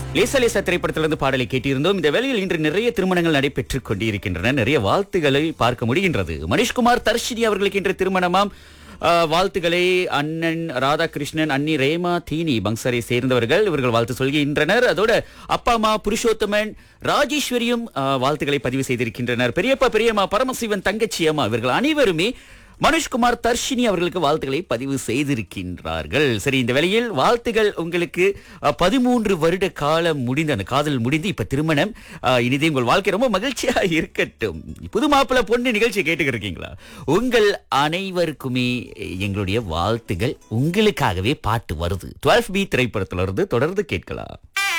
லேசா லேசா திரைப்படத்திலிருந்து பாடலை கேட்டிருந்தோம் இந்த வேளையில் இன்று நிறைய திருமணங்கள் நடைபெற்றுக் கொண்டிருக்கின்றன நிறைய வாழ்த்துக்களை பார்க்க முடிகின்றது மணிஷ்குமார் தர்ஷினி அவர்களுக்கு இன்று திருமணமாம் ஆ, வாழ்த்துக்களை அண்ணன் ராதாகிருஷ்ணன் அண்ணி ரேமா தீனி பங்சரை சேர்ந்தவர்கள் இவர்கள் வாழ்த்து சொல்கின்றனர் அதோட அப்பா அம்மா புருஷோத்தமன் ராஜேஸ்வரியும் ஆ, வாழ்த்துக்களை பதிவு செய்திருக்கின்றனர் பெரியப்பா பெரியம்மா பரமசிவன் தங்கச்சி அம்மா இவர்கள் அனைவருமே மனுஷ்குமார் தர்ஷினி அவர்களுக்கு வாழ்த்துக்களை பதிவு செய்திருக்கின்றார்கள் சரி இந்த வேளையில் வாழ்த்துகள் உங்களுக்கு அஹ், பதிமூன்று வருட காலம் முடிந்த அந்த காதல் முடிந்து இப்ப திருமணம் அஹ், இனிதே உங்கள் வாழ்க்கை ரொம்ப மகிழ்ச்சியா இருக்கட்டும் புது மாப்பிள்ளை பொண்ணு நிகழ்ச்சி கேட்டுக்கிட்டு இருக்கீங்களா உங்கள் அனைவருக்குமே எங்களுடைய வாழ்த்துகள் உங்களுக்காகவே பாட்டு வருது 12 பி திரைப்படத்துல இருந்து தொடர்ந்து கேட்கலாம்